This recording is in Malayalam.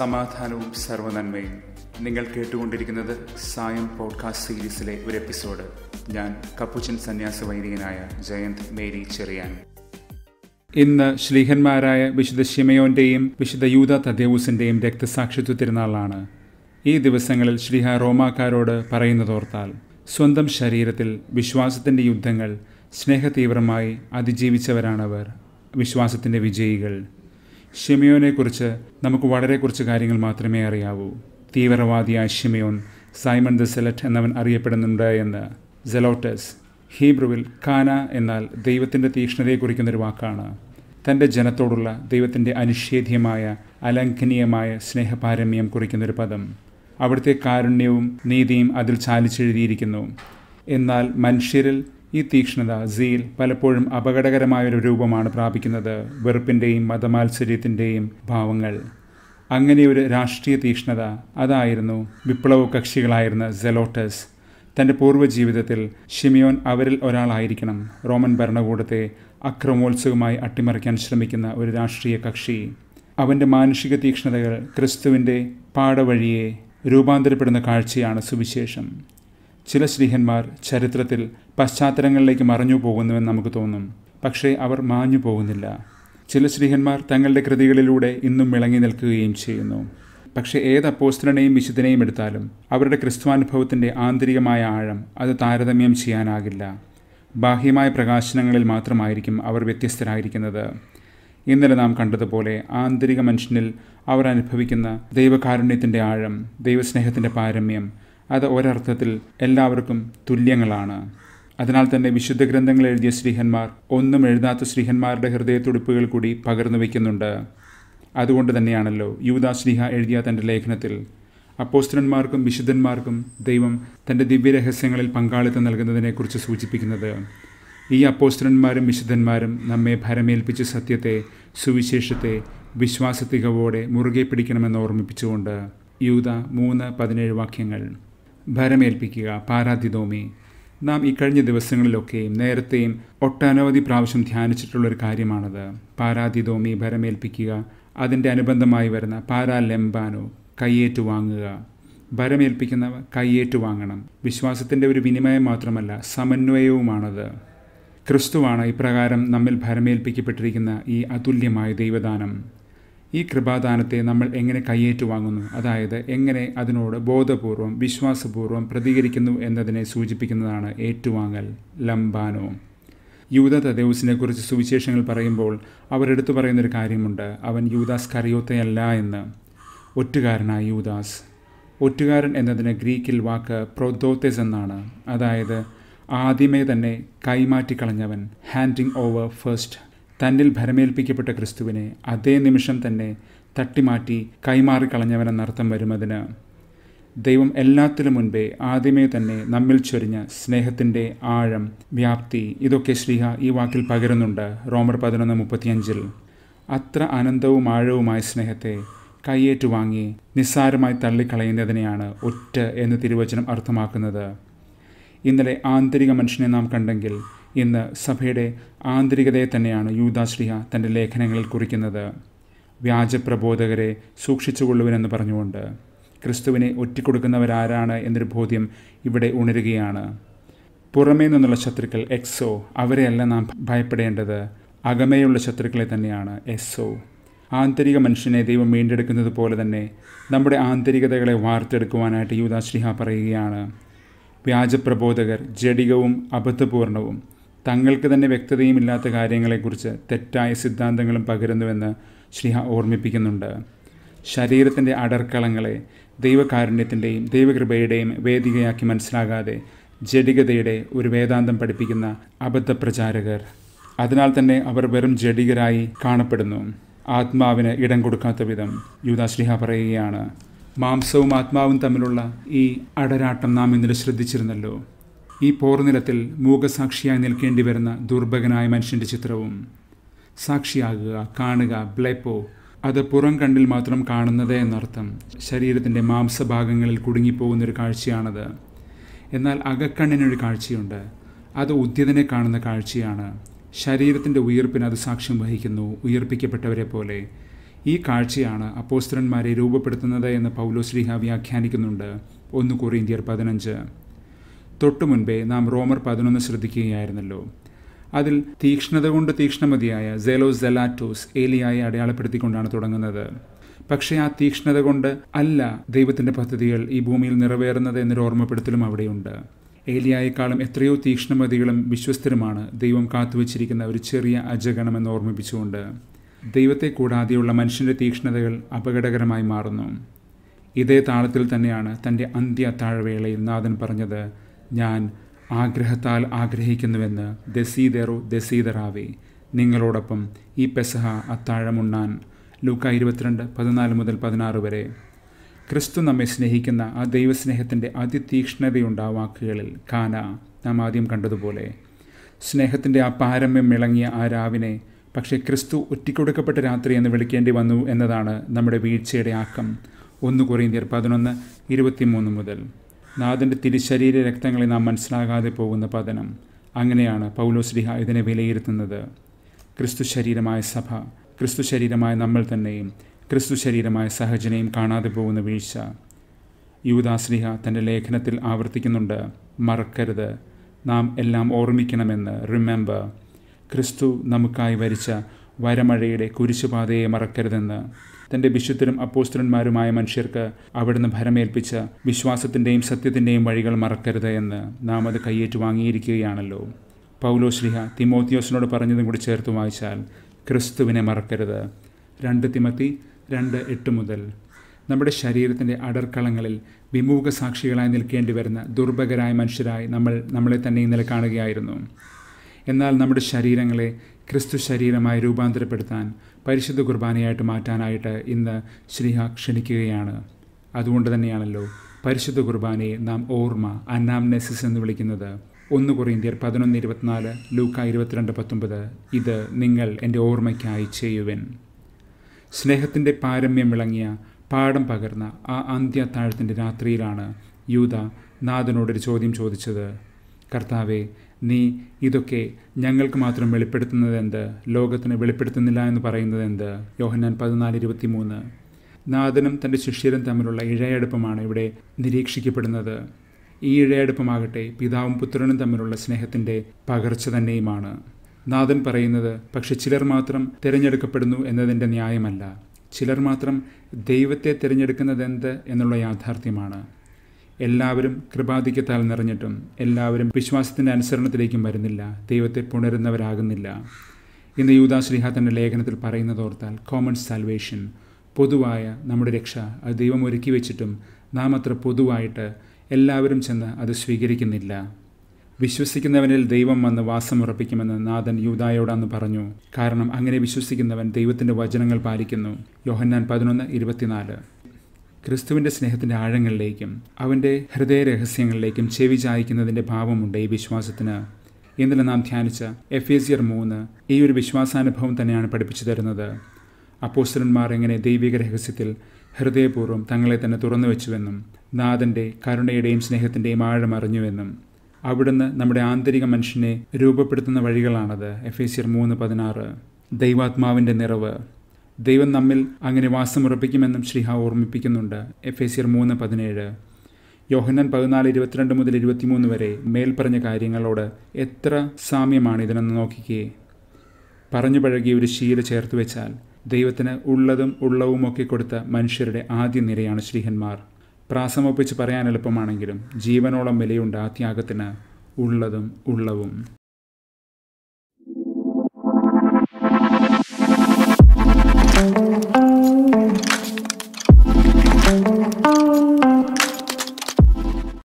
സമാധാനവും സർവനന്മയും നിങ്ങൾ കേട്ടുകൊണ്ടിരിക്കുന്നത് സായം പോഡ്കാസ്റ്റ് സീരീസിലെ ഒരു എപ്പിസോഡ് ഞാൻ കപ്പുച്ചൻ സന്യാസ വൈദികനായ ജയന്ത് മേരി ചെറിയാൻ ഇന്ന് ശ്ലീഹന്മാരായ വിശുദ്ധ ഷിമയോന്റെയും വിശുദ്ധ യൂത തദ്ദേവൂസിന്റെയും രക്തസാക്ഷിത്വ തിരുനാളാണ് ഈ ദിവസങ്ങളിൽ ശ്രീഹ റോമാക്കാരോട് പറയുന്നതോർത്താൽ സ്വന്തം ശരീരത്തിൽ വിശ്വാസത്തിന്റെ യുദ്ധങ്ങൾ സ്നേഹതീവ്രമായി അതിജീവിച്ചവരാണവർ വിശ്വാസത്തിന്റെ വിജയികൾ ഷിമയോനെക്കുറിച്ച് നമുക്ക് വളരെ കുറച്ച് കാര്യങ്ങൾ മാത്രമേ അറിയാവൂ തീവ്രവാദിയായ ഷിമയോൻ സൈമൺ ദ സെലറ്റ് എന്നവൻ അറിയപ്പെടുന്നുണ്ട് എന്ന് സെലോട്ടസ് ഹീബ്രുവിൽ കാന എന്നാൽ ദൈവത്തിൻ്റെ തീക്ഷ്ണതയെ കുറിക്കുന്നൊരു വാക്കാണ് തൻ്റെ ജനത്തോടുള്ള ദൈവത്തിൻ്റെ അനിഷേധ്യമായ അലംഘനീയമായ സ്നേഹപാരമ്യം കുറിക്കുന്നൊരു പദം അവിടുത്തെ കാരുണ്യവും നീതിയും അതിൽ ചാലിച്ചെഴുതിയിരിക്കുന്നു എന്നാൽ മനുഷ്യരിൽ ഈ തീക്ഷ്ണത സീൽ പലപ്പോഴും അപകടകരമായൊരു രൂപമാണ് പ്രാപിക്കുന്നത് വെറുപ്പിൻ്റെയും മതമാത്സര്യത്തിൻ്റെയും ഭാവങ്ങൾ അങ്ങനെ ഒരു രാഷ്ട്രീയ തീക്ഷ്ണത അതായിരുന്നു വിപ്ലവ കക്ഷികളായിരുന്ന സെലോട്ടസ് തൻ്റെ പൂർവ്വജീവിതത്തിൽ ഷിമിയോൻ അവരിൽ ഒരാളായിരിക്കണം റോമൻ ഭരണകൂടത്തെ അക്രമോത്സുകമായി അട്ടിമറിക്കാൻ ശ്രമിക്കുന്ന ഒരു രാഷ്ട്രീയ കക്ഷി അവൻ്റെ മാനുഷിക തീക്ഷ്ണതകൾ ക്രിസ്തുവിൻ്റെ പാടവഴിയെ രൂപാന്തരപ്പെടുന്ന കാഴ്ചയാണ് സുവിശേഷം ചില ശ്രീഹന്മാർ ചരിത്രത്തിൽ പശ്ചാത്തലങ്ങളിലേക്ക് മറഞ്ഞു പോകുന്നുവെന്ന് നമുക്ക് തോന്നും പക്ഷേ അവർ മാഞ്ഞു പോകുന്നില്ല ചില ശ്രീഹന്മാർ തങ്ങളുടെ കൃതികളിലൂടെ ഇന്നും വിളങ്ങി നിൽക്കുകയും ചെയ്യുന്നു പക്ഷേ ഏത് അപ്പോസ്തലനെയും വിശുദ്ധനെയും എടുത്താലും അവരുടെ ക്രിസ്തുവാനുഭവത്തിൻ്റെ ആന്തരികമായ ആഴം അത് താരതമ്യം ചെയ്യാനാകില്ല ബാഹ്യമായ പ്രകാശനങ്ങളിൽ മാത്രമായിരിക്കും അവർ വ്യത്യസ്തരായിരിക്കുന്നത് ഇന്നലെ നാം കണ്ടതുപോലെ ആന്തരിക മനുഷ്യനിൽ അവർ അനുഭവിക്കുന്ന ദൈവകാരുണ്യത്തിൻ്റെ ആഴം ദൈവസ്നേഹത്തിൻ്റെ പാരമ്യം അത് ഒരർത്ഥത്തിൽ എല്ലാവർക്കും തുല്യങ്ങളാണ് അതിനാൽ തന്നെ വിശുദ്ധ ഗ്രന്ഥങ്ങൾ എഴുതിയ ശ്രീഹന്മാർ ഒന്നും എഴുതാത്ത ശ്രീഹന്മാരുടെ ഹൃദയത്തുടിപ്പുകൾ കൂടി പകർന്നു വയ്ക്കുന്നുണ്ട് അതുകൊണ്ട് തന്നെയാണല്ലോ യൂതാ ശ്രീഹ എഴുതിയ തൻ്റെ ലേഖനത്തിൽ അപ്പോസ്റ്റലന്മാർക്കും വിശുദ്ധന്മാർക്കും ദൈവം തൻ്റെ ദിവ്യരഹസ്യങ്ങളിൽ പങ്കാളിത്തം നൽകുന്നതിനെക്കുറിച്ച് സൂചിപ്പിക്കുന്നത് ഈ അപ്പോസ്റ്റലന്മാരും വിശുദ്ധന്മാരും നമ്മെ ഭരമേൽപ്പിച്ച സത്യത്തെ സുവിശേഷത്തെ വിശ്വാസത്തികവോടെ മുറുകെ പിടിക്കണമെന്ന് ഓർമ്മിപ്പിച്ചുകൊണ്ട് യൂത മൂന്ന് പതിനേഴ് വാക്യങ്ങൾ ഭരമേൽപ്പിക്കുക പാരാതിദോമി നാം ഇക്കഴിഞ്ഞ ദിവസങ്ങളിലൊക്കെയും നേരത്തെയും ഒട്ടനവധി പ്രാവശ്യം ധ്യാനിച്ചിട്ടുള്ളൊരു കാര്യമാണത് പാരാതിദോമി ഭരമേൽപ്പിക്കുക അതിൻ്റെ അനുബന്ധമായി വരുന്ന പാരാ ലെംബാനോ കയ്യേറ്റു വാങ്ങുക ഭരമേൽപ്പിക്കുന്നവ കയ്യേറ്റു വാങ്ങണം വിശ്വാസത്തിൻ്റെ ഒരു വിനിമയം മാത്രമല്ല സമന്വയവുമാണത് ക്രിസ്തുവാണ് ഇപ്രകാരം നമ്മിൽ ഭരമേൽപ്പിക്കപ്പെട്ടിരിക്കുന്ന ഈ അതുല്യമായ ദൈവദാനം ഈ കൃപാദാനത്തെ നമ്മൾ എങ്ങനെ കയ്യേറ്റു വാങ്ങുന്നു അതായത് എങ്ങനെ അതിനോട് ബോധപൂർവം വിശ്വാസപൂർവ്വം പ്രതികരിക്കുന്നു എന്നതിനെ സൂചിപ്പിക്കുന്നതാണ് ഏറ്റുവാങ്ങൽ ലംബാനോ യൂത തദേവസിനെ കുറിച്ച് സുവിശേഷങ്ങൾ പറയുമ്പോൾ അവരെടുത്തു പറയുന്നൊരു കാര്യമുണ്ട് അവൻ യൂദാസ് കറിയോത്തയല്ല എന്ന് ഒറ്റുകാരനായ യൂദാസ് ഒറ്റുകാരൻ എന്നതിന് ഗ്രീക്കിൽ വാക്ക് പ്രൊദോത്തേസ് എന്നാണ് അതായത് ആദ്യമേ തന്നെ കൈമാറ്റിക്കളഞ്ഞവൻ ഹാൻഡിങ് ഓവർ ഫസ്റ്റ് തന്നിൽ ഭരമേൽപ്പിക്കപ്പെട്ട ക്രിസ്തുവിനെ അതേ നിമിഷം തന്നെ തട്ടിമാറ്റി കൈമാറിക്കളഞ്ഞവനെന്നർത്ഥം വരുമതിന് ദൈവം എല്ലാത്തിനും മുൻപേ ആദ്യമേ തന്നെ നമ്മിൽ ചൊരിഞ്ഞ സ്നേഹത്തിൻ്റെ ആഴം വ്യാപ്തി ഇതൊക്കെ ശ്രീഹ ഈ വാക്കിൽ പകരുന്നുണ്ട് റോമർ പതിനൊന്ന് മുപ്പത്തിയഞ്ചിൽ അത്ര അനന്തവും ആഴവുമായ സ്നേഹത്തെ കയ്യേറ്റു വാങ്ങി നിസ്സാരമായി തള്ളിക്കളയുന്നതിനെയാണ് ഒറ്റ എന്ന് തിരുവചനം അർത്ഥമാക്കുന്നത് ഇന്നലെ ആന്തരിക മനുഷ്യനെ നാം കണ്ടെങ്കിൽ ഇന്ന് സഭയുടെ ആന്തരികതയെ തന്നെയാണ് യൂദാശ്രീഹ തൻ്റെ ലേഖനങ്ങളിൽ കുറിക്കുന്നത് വ്യാജപ്രബോധകരെ സൂക്ഷിച്ചുകൊള്ളുവനെന്ന് പറഞ്ഞുകൊണ്ട് ക്രിസ്തുവിനെ ഒറ്റിക്കൊടുക്കുന്നവരാരാണ് എന്നൊരു ബോധ്യം ഇവിടെ ഉണരുകയാണ് പുറമേ നിന്നുള്ള ശത്രുക്കൾ എക്സോ അവരെയല്ല നാം ഭയപ്പെടേണ്ടത് അകമേയുള്ള ശത്രുക്കളെ തന്നെയാണ് എസ്സോ ആന്തരിക മനുഷ്യനെ ദൈവം വീണ്ടെടുക്കുന്നത് പോലെ തന്നെ നമ്മുടെ ആന്തരികതകളെ വാർത്തെടുക്കുവാനായിട്ട് യൂദാശ്രീഹ പറയുകയാണ് വ്യാജപ്രബോധകർ ജഡികവും അബദ്ധപൂർണവും തങ്ങൾക്ക് തന്നെ വ്യക്തതയും ഇല്ലാത്ത കാര്യങ്ങളെക്കുറിച്ച് തെറ്റായ സിദ്ധാന്തങ്ങളും പകരുന്നുവെന്ന് ശ്രീഹ ഓർമ്മിപ്പിക്കുന്നുണ്ട് ശരീരത്തിൻ്റെ അടർക്കളങ്ങളെ ദൈവകാരുണ്യത്തിൻ്റെയും ദൈവകൃപയുടെയും വേദികയാക്കി മനസ്സിലാകാതെ ജഡികതയുടെ ഒരു വേദാന്തം പഠിപ്പിക്കുന്ന അബദ്ധപ്രചാരകർ അതിനാൽ തന്നെ അവർ വെറും ജഡികരായി കാണപ്പെടുന്നു ആത്മാവിന് ഇടം കൊടുക്കാത്ത വിധം യൂദാശ്രീഹ പറയുകയാണ് മാംസവും ആത്മാവും തമ്മിലുള്ള ഈ അടരാട്ടം നാം ഇന്നലെ ശ്രദ്ധിച്ചിരുന്നല്ലോ ഈ പോർനിലത്തിൽ മൂകസാക്ഷിയായി നിൽക്കേണ്ടി വരുന്ന ദുർഭകനായ മനുഷ്യൻ്റെ ചിത്രവും സാക്ഷിയാകുക കാണുക ബ്ലെപ്പോ അത് പുറം കണ്ടിൽ മാത്രം കാണുന്നത് എന്നർത്ഥം ശരീരത്തിൻ്റെ മാംസഭാഗങ്ങളിൽ കുടുങ്ങിപ്പോകുന്നൊരു കാഴ്ചയാണത് എന്നാൽ അകക്കണ്ണിനൊരു കാഴ്ചയുണ്ട് അത് ഉദ്യതനെ കാണുന്ന കാഴ്ചയാണ് ശരീരത്തിൻ്റെ ഉയർപ്പിന് അത് സാക്ഷ്യം വഹിക്കുന്നു ഉയർപ്പിക്കപ്പെട്ടവരെ പോലെ ഈ കാഴ്ചയാണ് അപ്പോസ്തരന്മാരെ രൂപപ്പെടുത്തുന്നത് എന്ന് പൗലോശ്രീഹ വ്യാഖ്യാനിക്കുന്നുണ്ട് ഒന്ന് കൊറിന്ത്യർ പതിനഞ്ച് തൊട്ടു മുൻപേ നാം റോമർ പതിനൊന്ന് ശ്രദ്ധിക്കുകയായിരുന്നല്ലോ അതിൽ തീക്ഷ്ണത കൊണ്ട് തീക്ഷ്ണമതിയായ സെലോ സെലാറ്റോസ് ഏലിയായി അടയാളപ്പെടുത്തിക്കൊണ്ടാണ് തുടങ്ങുന്നത് പക്ഷേ ആ തീക്ഷ്ണത കൊണ്ട് അല്ല ദൈവത്തിൻ്റെ പദ്ധതികൾ ഈ ഭൂമിയിൽ നിറവേറുന്നത് എന്നൊരു ഓർമ്മപ്പെടുത്തലും അവിടെയുണ്ട് ഏലിയായേക്കാളും എത്രയോ തീക്ഷ്ണമതികളും വിശ്വസ്തരുമാണ് ദൈവം കാത്തുവച്ചിരിക്കുന്ന ഒരു ചെറിയ അജഗണമെന്ന് ഓർമ്മിപ്പിച്ചുകൊണ്ട് ദൈവത്തെ കൂടാതെയുള്ള മനുഷ്യൻ്റെ തീക്ഷ്ണതകൾ അപകടകരമായി മാറുന്നു ഇതേ താളത്തിൽ തന്നെയാണ് തൻ്റെ അന്ത്യ താഴ്വേളയിൽ നാഥൻ പറഞ്ഞത് ഞാൻ ആഗ്രഹത്താൽ ആഗ്രഹിക്കുന്നുവെന്ന് ദസീദേറോ ദസീദറാവേ നിങ്ങളോടൊപ്പം ഈ പെസഹ അത്താഴമുണ്ണാൻ ലൂക്ക ഇരുപത്തിരണ്ട് പതിനാല് മുതൽ പതിനാറ് വരെ ക്രിസ്തു നമ്മെ സ്നേഹിക്കുന്ന ആ ദൈവസ്നേഹത്തിൻ്റെ അതിതീക്ഷ്ണതയുണ്ട് ആ വാക്കുകളിൽ കാന നാം ആദ്യം കണ്ടതുപോലെ സ്നേഹത്തിൻ്റെ ആ പാരമ്യം ഇളങ്ങിയ ആ രാവിനെ പക്ഷേ ക്രിസ്തു ഒറ്റിക്കൊടുക്കപ്പെട്ട രാത്രി എന്ന് വിളിക്കേണ്ടി വന്നു എന്നതാണ് നമ്മുടെ വീഴ്ചയുടെ ആക്കം ഒന്ന് കൊറിയന്തിയർ പതിനൊന്ന് ഇരുപത്തിമൂന്ന് മുതൽ നാഥൻ്റെ തിരുശരീര രക്തങ്ങളെ നാം മനസ്സിലാകാതെ പോകുന്ന പതനം അങ്ങനെയാണ് പൗലോശ്രീഹ ഇതിനെ വിലയിരുത്തുന്നത് ക്രിസ്തു ശരീരമായ സഭ ക്രിസ്തു ശരീരമായ നമ്മൾ തന്നെയും ക്രിസ്തു ശരീരമായ സഹജനെയും കാണാതെ പോകുന്ന വീഴ്ച യൂദാശ്രീഹ തൻ്റെ ലേഖനത്തിൽ ആവർത്തിക്കുന്നുണ്ട് മറക്കരുത് നാം എല്ലാം ഓർമ്മിക്കണമെന്ന് റിമെമ്പർ ക്രിസ്തു നമുക്കായി വരിച്ച വരമഴയുടെ കുരിശുപാതയെ മറക്കരുതെന്ന് തൻ്റെ വിശുദ്ധരും അപ്പോസ്തലന്മാരുമായ മനുഷ്യർക്ക് അവിടുന്ന് ഭരമേൽപ്പിച്ച വിശ്വാസത്തിൻ്റെയും സത്യത്തിൻ്റെയും വഴികൾ മറക്കരുത് എന്ന് നാം അത് കയ്യേറ്റു വാങ്ങിയിരിക്കുകയാണല്ലോ പൗലോ ശ്രീഹ തിമോത്തിയോസിനോട് പറഞ്ഞതും കൂടി ചേർത്ത് വായിച്ചാൽ ക്രിസ്തുവിനെ മറക്കരുത് രണ്ട് തിമത്തി രണ്ട് എട്ട് മുതൽ നമ്മുടെ ശരീരത്തിൻ്റെ അടർക്കളങ്ങളിൽ വിമുഖ സാക്ഷികളായി നിൽക്കേണ്ടി വരുന്ന ദുർഭകരായ മനുഷ്യരായി നമ്മൾ നമ്മളെ തന്നെ ഇന്നലെ കാണുകയായിരുന്നു എന്നാൽ നമ്മുടെ ശരീരങ്ങളെ ക്രിസ്തു ശരീരമായി രൂപാന്തരപ്പെടുത്താൻ പരിശുദ്ധ കുർബാനയായിട്ട് മാറ്റാനായിട്ട് ഇന്ന് ശ്രീഹ ക്ഷണിക്കുകയാണ് അതുകൊണ്ട് തന്നെയാണല്ലോ പരിശുദ്ധ കുർബാനയെ നാം ഓർമ്മ അന്നാംനെസിസ് എന്ന് വിളിക്കുന്നത് ഒന്ന് കൊറിയന്ത്യർ പതിനൊന്ന് ഇരുപത്തിനാല് ലൂക്ക ഇരുപത്തിരണ്ട് പത്തൊമ്പത് ഇത് നിങ്ങൾ എൻ്റെ ഓർമ്മയ്ക്കായി ചെയ്യുവൻ സ്നേഹത്തിൻ്റെ പാരമ്യം വിളങ്ങിയ പാഠം പകർന്ന ആ അന്ത്യത്താഴത്തിൻ്റെ രാത്രിയിലാണ് യൂത നാഥനോടൊരു ചോദ്യം ചോദിച്ചത് കർത്താവെ നീ ഇതൊക്കെ ഞങ്ങൾക്ക് മാത്രം വെളിപ്പെടുത്തുന്നത് എന്ത് ലോകത്തിന് വെളിപ്പെടുത്തുന്നില്ല എന്ന് പറയുന്നത് എന്ത് യോഹന്നാൻ പതിനാല് ഇരുപത്തി മൂന്ന് നാഥനും തൻ്റെ ശിഷ്യരും തമ്മിലുള്ള ഇഴയടുപ്പമാണ് ഇവിടെ നിരീക്ഷിക്കപ്പെടുന്നത് ഈ ഇഴയടുപ്പമാകട്ടെ പിതാവും പുത്രനും തമ്മിലുള്ള സ്നേഹത്തിൻ്റെ പകർച്ച തന്നെയുമാണ് നാഥൻ പറയുന്നത് പക്ഷെ ചിലർ മാത്രം തിരഞ്ഞെടുക്കപ്പെടുന്നു എന്നതിൻ്റെ ന്യായമല്ല ചിലർ മാത്രം ദൈവത്തെ തിരഞ്ഞെടുക്കുന്നത് എന്ത് എന്നുള്ള യാഥാർത്ഥ്യമാണ് എല്ലാവരും കൃപാധിക്യത്താൽ നിറഞ്ഞിട്ടും എല്ലാവരും വിശ്വാസത്തിൻ്റെ അനുസരണത്തിലേക്കും വരുന്നില്ല ദൈവത്തെ പുണരുന്നവരാകുന്നില്ല ഇന്ന് യൂദാശ്രീഹ തൻ്റെ ലേഖനത്തിൽ പറയുന്നതോർത്താൽ കോമൺ സാൽവേഷൻ പൊതുവായ നമ്മുടെ രക്ഷ അത് ദൈവം ഒരുക്കി വെച്ചിട്ടും നാം അത്ര പൊതുവായിട്ട് എല്ലാവരും ചെന്ന് അത് സ്വീകരിക്കുന്നില്ല വിശ്വസിക്കുന്നവനിൽ ദൈവം വന്ന് വാസമുറപ്പിക്കുമെന്ന് നാഥൻ യൂതായോടാന്ന് പറഞ്ഞു കാരണം അങ്ങനെ വിശ്വസിക്കുന്നവൻ ദൈവത്തിൻ്റെ വചനങ്ങൾ പാലിക്കുന്നു യോഹന്നാൻ പതിനൊന്ന് ഇരുപത്തിനാല് ക്രിസ്തുവിൻ്റെ സ്നേഹത്തിൻ്റെ ആഴങ്ങളിലേക്കും അവൻ്റെ ഹൃദയ രഹസ്യങ്ങളിലേക്കും ചെവി ചായ്ക്കുന്നതിൻ്റെ ഭാവമുണ്ട് ഈ വിശ്വാസത്തിന് ഇന്നലെ നാം ധ്യാനിച്ച എഫേസിയർ മൂന്ന് ഈ ഒരു വിശ്വാസാനുഭവം തന്നെയാണ് പഠിപ്പിച്ചു തരുന്നത് അപ്പോസ്റ്റലന്മാർ എങ്ങനെ ദൈവിക രഹസ്യത്തിൽ ഹൃദയപൂർവ്വം തങ്ങളെ തന്നെ തുറന്നു വെച്ചുവെന്നും നാഥൻ്റെ കരുണയുടെയും സ്നേഹത്തിൻ്റെയും ആഴം അറിഞ്ഞുവെന്നും അവിടുന്ന് നമ്മുടെ ആന്തരിക മനുഷ്യനെ രൂപപ്പെടുത്തുന്ന വഴികളാണത് എഫേസിയർ മൂന്ന് പതിനാറ് ദൈവാത്മാവിൻ്റെ നിറവ് ദൈവം നമ്മിൽ അങ്ങനെ വാസമുറപ്പിക്കുമെന്നും ശ്രീഹ ഓർമ്മിപ്പിക്കുന്നുണ്ട് എഫേസിയർ മൂന്ന് പതിനേഴ് യോഹന്നാൻ പതിനാല് ഇരുപത്തിരണ്ട് മുതൽ ഇരുപത്തിമൂന്ന് വരെ മേൽപ്പറഞ്ഞ കാര്യങ്ങളോട് എത്ര സാമ്യമാണ് ഇതിനെന്ന് നോക്കിക്കേ പറഞ്ഞു പഴകിയ ഒരു ശീല ചേർത്ത് വെച്ചാൽ ദൈവത്തിന് ഉള്ളതും ഉള്ളവുമൊക്കെ കൊടുത്ത മനുഷ്യരുടെ ആദ്യ നിരയാണ് ശ്രീഹന്മാർ പ്രാസമൊപ്പിച്ച് പറയാൻ എളുപ്പമാണെങ്കിലും ജീവനോളം വിലയുണ്ട് ആ ത്യാഗത്തിന് ഉള്ളതും ഉള്ളവും